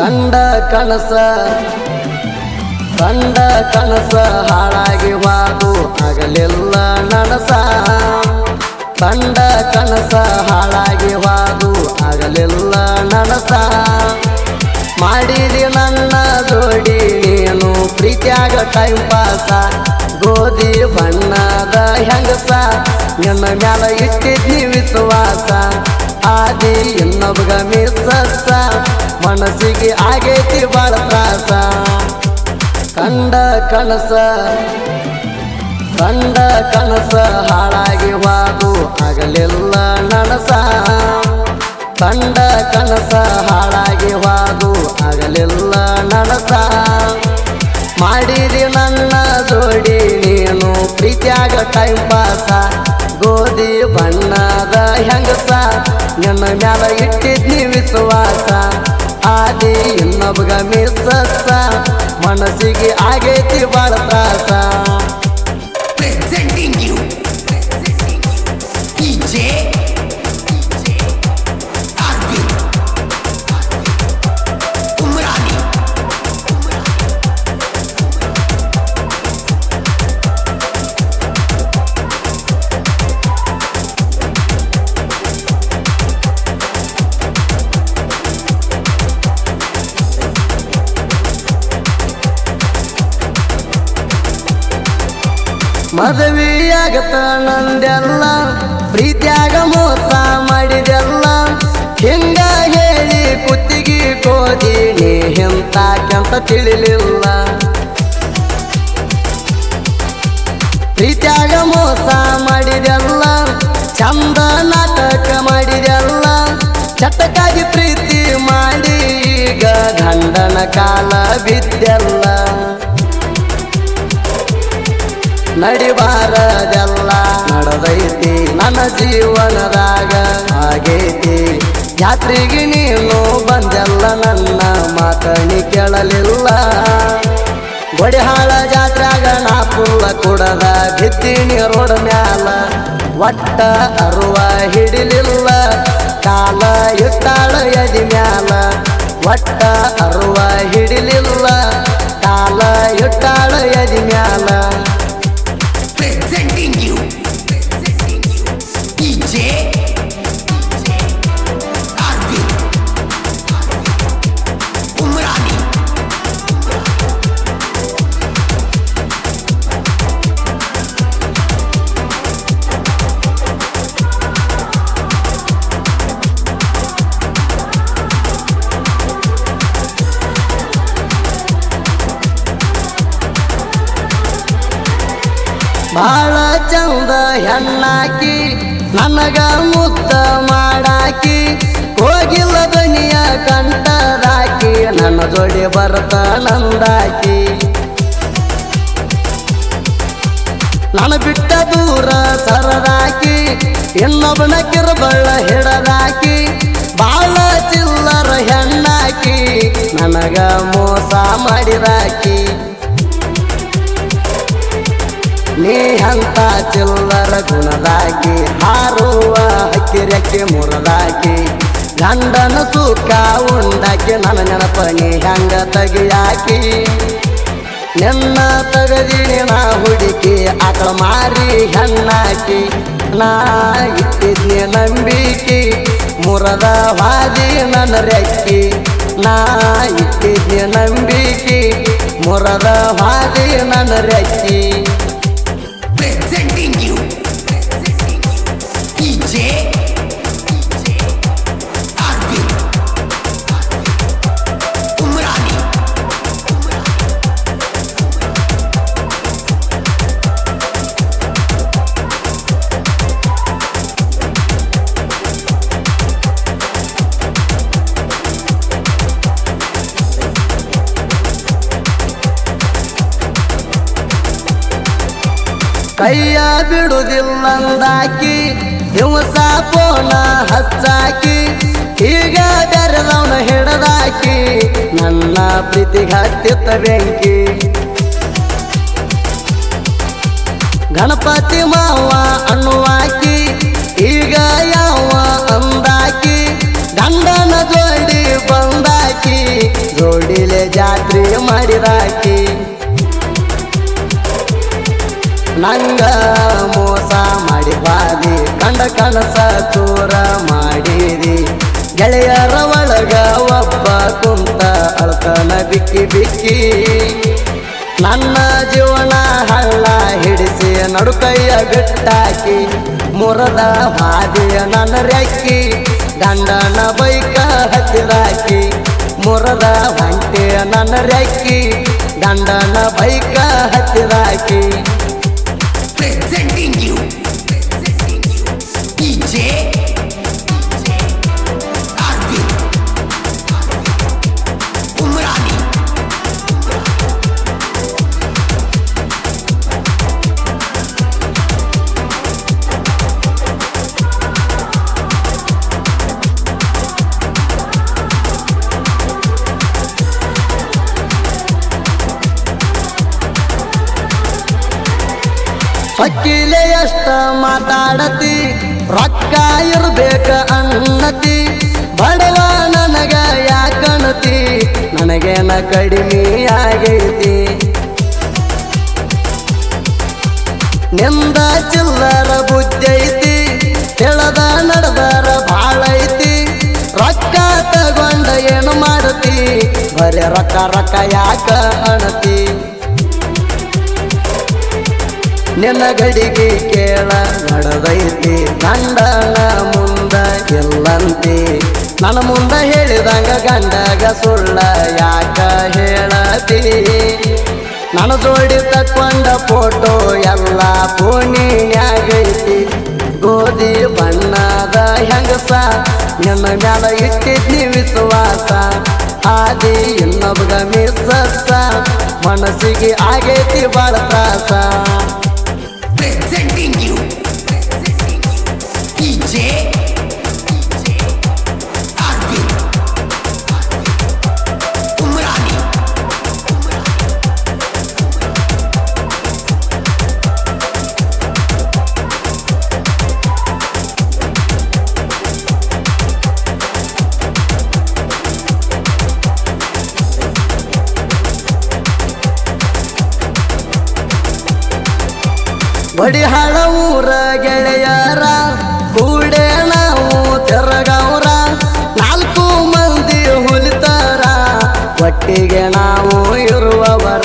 ಕಂಡ ಕನಸ ಕಂಡ ಕನಸ ಹಾಳಾಗಿ ವಾದು ಆಗಲಿಲ್ಲ ನನಸ ಕಂಡ ಕನಸ ಹಾಳಾಗಿ ವಾದು ಆಗಲಿಲ್ಲ ನನಸ ಮಾಡಿದಿ ನನ್ನ ಜೋಡಿ ನೀನು ಪ್ರೀತಿಯಾಗ ಟೈಮ್ ಪಾಸ ಗೋಧಿ ಬಣ್ಣದ ಹೆಂಗಸ ನಿನ್ನ ಮ್ಯಾಲ ಇಟ್ಟಿದ್ನಿ ವಿಶ್ವಾಸ ಆದಿ ಇನ್ನೊಬ್ಬಗ ಮಿಸ್ಸಸ್ಸ ಮನಸ್ಸಿಗೆ ಆಗೈತಿ ಬಾಳ ತ್ರಾಸ ಕಂಡ ಕನಸ ಕಂಡ ಕನಸ ಹಾಳಾಗಿ ವಾದು ಆಗಲಿಲ್ಲ ನನಸ ಕಂಡ ಕನಸ ಹಾಳಾಗಿ ವಾದು ಆಗಲಿಲ್ಲ ನನಸ ಮಾಡಿದಿ ನನ್ನ ಜೋಡಿ ನೀನು ಪ್ರೀತಿಯಾಗ ಟೈಮ್ ಪಾಸ ಗೋಧಿ ಬಣ್ಣದ ಹೆಂಗಸ ನಿನ್ನ ಮ್ಯಾಲ ಇಟ್ಟಿದ್ನಿ ವಿಶ್ವಾಸ ಆದಿ ಇನ್ನೊಬ್ಬಗ ಮಿಸ್ಸಸ್ಸ ಮನಸ್ಸಿಗೆ ಆಗೈತಿ ಬಾಳ ತ್ರಾಸ presenting you DJ Arvind Umrani ಮದುವೆಯಾಗತ್ತ ನಂದೆಲ್ಲ ಪ್ರೀತಿಯಾಗ ಮೋಸ ಮಾಡಿದೆಲ್ಲ ಹಿಂಗ ಹೇಳಿ ಕುತ್ತಿಗೆ ಕೋದಿ ನೀ ಕೆಂತ ತಿಳಿಲಿಲ್ಲ ಪ್ರೀತಿಯಾಗ ಮೋಸ ಮಾಡಿದೆಲ್ಲ ಚಂದ ನಾಟಕ ಮಾಡಿದೆಲ್ಲ ಚಟಕಾಗಿ ಪ್ರೀತಿ ಮಾಡಿ ಈಗ ಗಂಡನ ಕಾಲ ಬಿದ್ದೆಲ್ಲ ನಡಿಬಾರದೆಲ್ಲ ನಡೆದೈತಿ ನನ್ನ ಜೀವನದಾಗ ಆಗೈತಿ ಜಾತ್ರೆಗೆ ನೀನು ಬಂದೆಲ್ಲ ನನ್ನ ಮಾತನಿ ಕೇಳಲಿಲ್ಲ ಗೊಡಿಹಾಳ ಜಾತ್ರಾಗ ನಾ ಪುಲ್ಲ ಕುಡದ ಬಿದ್ದೀನಿ ರೋಡ್ ಮ್ಯಾಲ ಒಟ್ಟ ಅರುವ ಹಿಡಿಲಿಲ್ಲ ಕಾಲ ಇಟ್ಟಾಳ ಎದಿ ಮ್ಯಾಲ ಒಟ್ಟ ಅರುವ ಹಿಡಿಲಿಲ್ಲ ಕಾಲ ಇಟ್ಟಾಳ ಎದಿ ಮ್ಯಾಲ presenting you DJ Arvind Umrani ಬಾಳ ಚಂದ ಹೆಣ್ಣಾಕಿ ನನಗ ಮುದ್ದ ಮಾಡಾಕಿ ಹೋಗಿಲ್ಲ ದನಿಯ ಕಂಟರಾಕಿ ನನ್ನ ಜೋಡಿ ಬರ್ತ ನಂದಾಕಿ ನಾನು ಬಿಟ್ಟ ದೂರ ಸರದಾಕಿ ಇನ್ನೊಬ್ಬನ ಕಿರುಬಳ್ಳ ಹಿಡದಾಕಿ ಬಾಳ ಚಿಲ್ಲರ ಹೆಣ್ಣಾಕಿ ನನಗ ಮೋಸ ಮಾಡಿದಾಕಿ ನೀ ಅಂತ ಚಿಲ್ಲರ ಗುಣದಾಗಿ ಹಾರುವ ಹಕ್ಕಿರೆಕ್ಕೆ ಮುರದಾಗಿ ಗಂಡನ ಸುಖ ಉಂಡಾಕಿ ನನ್ನ ನೆನಪ ನೀ ಹೆಂಗ ತೆಗಿಯಾಕಿ ನಿನ್ನ ತಗದಿನಿ ನಾ ಹುಡುಕಿ ಆಕಳ ಮಾರಿ ಹೆಣ್ಣಾಕಿ ನಾ ಇಟ್ಟಿದ್ನಿ ನಂಬಿಕೆ ಮುರದ ವಾದಿ ನನ್ನ ರೆಕ್ಕಿ ನಾ ಇಟ್ಟಿದ್ನಿ ನಂಬಿಕೆ ಮುರದ ವಾದಿ ನನ್ನ ರೆಕ್ಕಿ presenting you DJ Arvind Umrani ಕೈಯ ಬಿಡುದಿಲ್ಲಂದಾಕಿ ದಿವಸ ಪೋನ ಹಚ್ಚಾಕಿ ಈಗ ಬೆರೆದವನ ಹಿಡದಾಕಿ ನನ್ನ ಪ್ರೀತಿಗೆ ಹತ್ತಿತ್ತ ಬೆಂಕಿ ಗಣಪತಿ ಮಾವ ಅನ್ನುವಾಕಿ ಈಗ ಯಾವ ಅಂದಾಕಿ ಗಂಡನ ಜೋಡಿ ಬಂದಾಕಿ ಜೋಡಿಲೆ ಜಾತ್ರೆ ಮಾಡಿದಾಕಿ ನಂಗ ಮೋಸ ಮಾಡಿ ಬಾದಿ ಕಂಡ ಕನಸ ಚೂರ ಮಾಡಿದಿ ಗೆಳೆಯರ ಒಳಗ ಒಬ್ಬ ಕುಂತ ಅಳ್ತನ ಬಿಕ್ಕಿ ಬಿಕ್ಕಿ ನನ್ನ ಜೀವನ ಹಳ್ಳ ಹಿಡಿಸಿ ನಡುಕೈಯ ಬಿಟ್ಟಾಕಿ ಮುರದ ಹಾದಿಯ ನನ್ನ ರೆಕ್ಕಿ ಗಂಡನ ಬೈಕ ಹತ್ತಿರಾಕಿ ಮುರದ ಹೊಂಟೆ ನನ್ನ ರೆಕ್ಕಿ ಗಂಡನ ಬೈಕ ಹತ್ತಿರಾಕಿ Presenting you. DJ Arvind Umrani. ಅಕ್ಕಿಲೆ ಎಷ್ಟ ಮಾತಾಡತಿ ರೊಕ್ಕ ಇರ್ಬೇಕ ಅನ್ನತಿ ಬಡವ ನನಗ ಯಾಕಣತಿ ನನಗೇನ ಕಡಿಮೆ ಆಗೈತಿ ನಿಂದ ಚಿಲ್ಲರ ಬುದ್ಧಿ ಐತಿ ತಿಳದ ನಡೆದರ ಭಾಳ ಐತಿ ರೊಕ್ಕ ತಗೊಂಡ ಏನು ಮಾಡತಿ ಬರೀ ರೊಕ್ಕ ರೊಕ್ಕ ಯಾಕ ಅಣತಿ ನಿನ್ನ ಗಡಿಗೆ ಕೇಳ ನಡೆದೈತಿ ಗಂಡನ ಮುಂದ ಎಲ್ಲಂತಿ ನನ್ನ ಮುಂದ ಹೇಳಿದಂಗ ಗಂಡಗ ಸುಳ್ಳ ಯಾಕ ಹೇಳತಿ ನನ್ನ ಜೋಡಿ ತಕ್ಕೊಂಡ ಫೋಟೋ ಎಲ್ಲ ಫೋನಿನ್ಯಾಗೈತಿ ಗೋಧಿ ಬಣ್ಣದ ಹೆಂಗಸ ನಿನ್ನ ಮ್ಯಾಲ ಇಟ್ಟಿದ್ನಿ ವಿಶ್ವಾಸ ಆದಿ ಇನ್ನೊಬ್ಬಗ ಮಿಸ್ಸಸ್ಸ ಮನಸ್ಸಿಗೆ ಆಗೈತಿ ಬಾಳ ತ್ರಾಸ Presenting you. DJ Arvind Umrani. ಬಡಿಹಾಳ ಊರ ಗೆಳೆಯರ ಕೂಡೆ ನಾವು ತೆರಗವ್ರ ನಾಲ್ಕು ಮಂದಿ ಹುಲಿತಾರ ಒಟ್ಟಿಗೆ ನಾವು ಇರುವವರ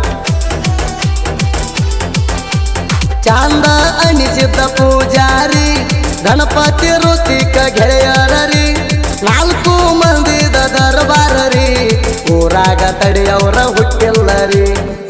ಚಾಂದ ಅನಿಸಿದ ಪೂಜಾರಿ ಗಣಪತಿ ಋತಿಕ ಗೆಳೆಯರರಿ ನಾಲ್ಕು ಮಂದಿದ ದರ್ಬಾರರಿ ಊರಾಗ ತಡೆಯವ್ರ ಹುಟ್ಟಿಲ್ಲರಿ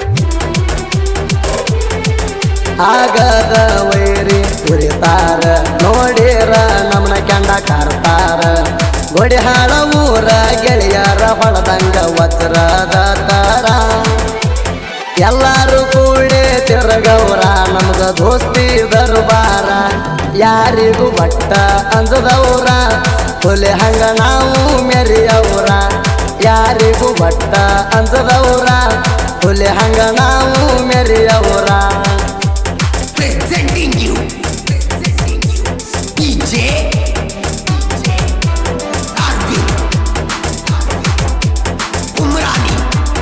ಆಗದ ವೈರಿ ಉರಿತಾರ ನೋಡಿರ ನಮ್ಮನ ಕೆಂಡ ಕಾರ್ತಾರ ಗೊಡಿಹಾಳ ಊರ ಗೆಳೆಯರ ಹೊಳದಂಗ ವಜ್ರದ ತರ ಎಲ್ಲಾರು ಕೂಡಿ ತಿರುಗವ್ರ ನಮ್ಗ ದೋಸ್ತಿ ದರ್ಬಾರ ಯಾರಿಗೂ ಬಟ್ಟ ಅಂಜದವ್ರ ಹುಲಿ ಹಂಗ ನಾವು ಮೆರಿಯವ್ರ ಯಾರಿಗೂ ಬಟ್ಟ ಅಂಜದವ್ರ ಹುಲಿ ಹಂಗ ನಾವು ಮೆರಿಯವ್ರ Presenting you. DJ Arvind Umrani.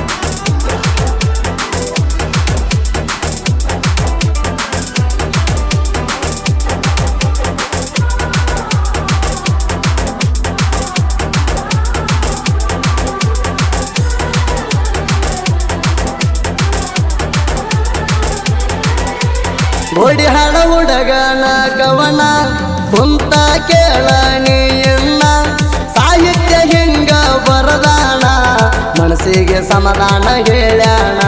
ಗೋಡಿ ಹಾಡ ಹುಡಗನ ಗವನ ಕುಂತ ಕೇಳ ನೀಯನ್ನ ಸಾಹಿತ್ಯ ಹಿಂಗ ಬರದಾಣ ಮನಸ್ಸಿಗೆ ಸಮಾಧಾನ ಹೇಳ್ಯಾಣ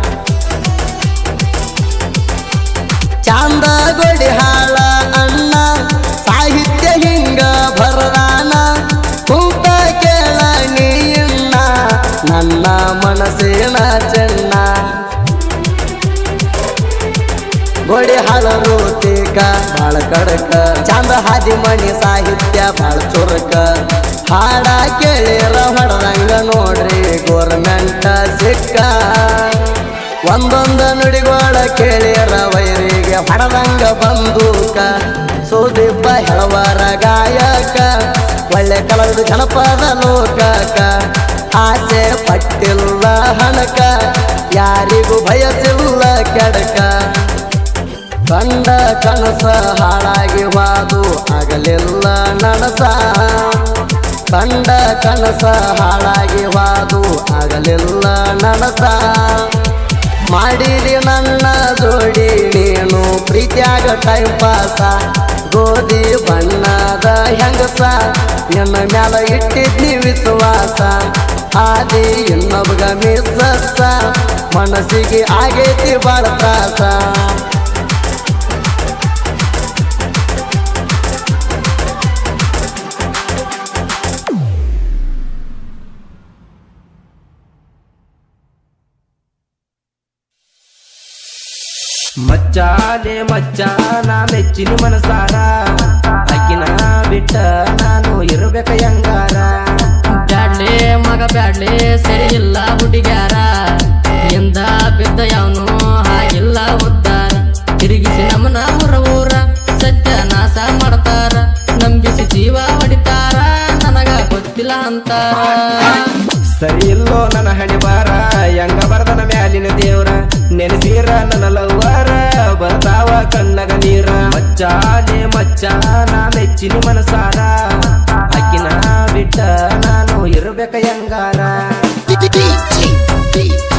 ಚಾಂದ ಗೋಡಿ ಹಾಳ ಅಣ್ಣ ಸಾಹಿತ್ಯ ಹಿಂಗ ಬರದಾನ ಕುಂತ ಕೇಳ ನೀಯನ್ನ ನನ್ನ ಮನಸ್ಸಿನ ಚೆನ್ನ ಗೋಡಿ ಹಾಳರು ತೇಕ ಬಾಳ ಕಡಕ ಚಂದ ಹಾದಿ ಮಣಿ ಸಾಹಿತ್ಯ ಬಾಳ ಚುರುಕ ಹಾಡ ಕೇಳಿರ ಹೊಡೆದಂಗ ನೋಡ್ರಿ ಗೋರ್ಮೆಂಟ್ ಸಿಕ್ಕ ಒಂದೊಂದ ನುಡಿಗೋಳ ಕೇಳಿರ ವೈರಿಗೆ ಹೊಡೆದಂಗ ಬಂದೂಕ ಸುದೀಪ ಹೆಳವರ ಗಾಯಕ ಒಳ್ಳೆ ಕಲದ ಜನಪದ ಲೋಕಕ ಆಸೆ ಪಟ್ಟಿಲ್ಲ ಹಣಕ ಯಾರಿಗೂ ಬಯಸಿಲ್ಲ ಕೆಡಕ ಕಂಡ ಕನಸ ಹಾಳಾಗಿ ವಾದು ಆಗಲಿಲ್ಲ ನನಸ ಕಂಡ ಕನಸ ಹಾಳಾಗಿ ವಾದು ಆಗಲಿಲ್ಲ ನನಸ ಮಾಡಿದಿ ನನ್ನ ಜೋಡಿ ನೀನು ಪ್ರೀತಿಯಾಗ ಟೈಮ್ ಪಾಸ ಗೋಧಿ ಬಣ್ಣದ ಹೆಂಗಸ ನಿನ್ನ ಮ್ಯಾಲ ಇಟ್ಟಿದ್ನಿ ವಿಶ್ವಾಸ ಆದಿ ಇನ್ನೊಬ್ಬಗ ಮಿಸ್ಸಸ್ಸ ಮನಸ್ಸಿಗೆ ಆಗೈತಿ ಬಾಳ ತ್ರಾಸ ಮಚ್ಚಾಲೆ ಮಚ್ಚ ನಾ ಮೆಚ್ಚಿನ ಮನಸಾರ ಅಕ್ಕಿನ ಬಿಟ್ಟ ನಾನು ಇರ್ಬೇಕ ಹೆಂಗಾರ ಬ್ಯಾಡ್ಲೆ ಮಗ ಬ್ಯಾಡ್ಲೆ ಸರಿ ಇಲ್ಲ ಹುಡುಗ್ಯಾರ ಎಂದ ಬಿದ್ದ ಯಾವನು ಹಾಗಿಲ್ಲ ಉದ್ದಾರ ತಿರುಗಿಸಿ ನಮ್ಮನ ಊರ ಊರ ಸತ್ಯ ನಾಶ ಮಾಡ್ತಾರ ನಂಬಿಸಿ ಜೀವ ಹೊಡಿತಾರ ನನಗ ಗೊತ್ತಿಲ್ಲ ಅಂತಾರ ಸರಿ ಇಲ್ಲೋ ನನ್ನ ಹಣಿಬಾರ ಹೆಂಗ ಬರ್ದನ ಮ್ಯಾಲಿನ ದೇವ್ರ ನೆನೆಸೀರ ನನ್ನ ಲವ್ವಾರ ಬರ್ತಾವ ಕಣ್ಣಗ ನೀರ ಮಚ್ಚಾಲೆ ಮಚ್ಚ ನಾ ಮೆಚ್ಚಿನ ಮನಸಾರ ಅಕ್ಕಿನ ಬಿಟ್ಟ ನಾನು ಇರ್ಬೇಕ ಹೆಂಗಾರ DJ, DJ,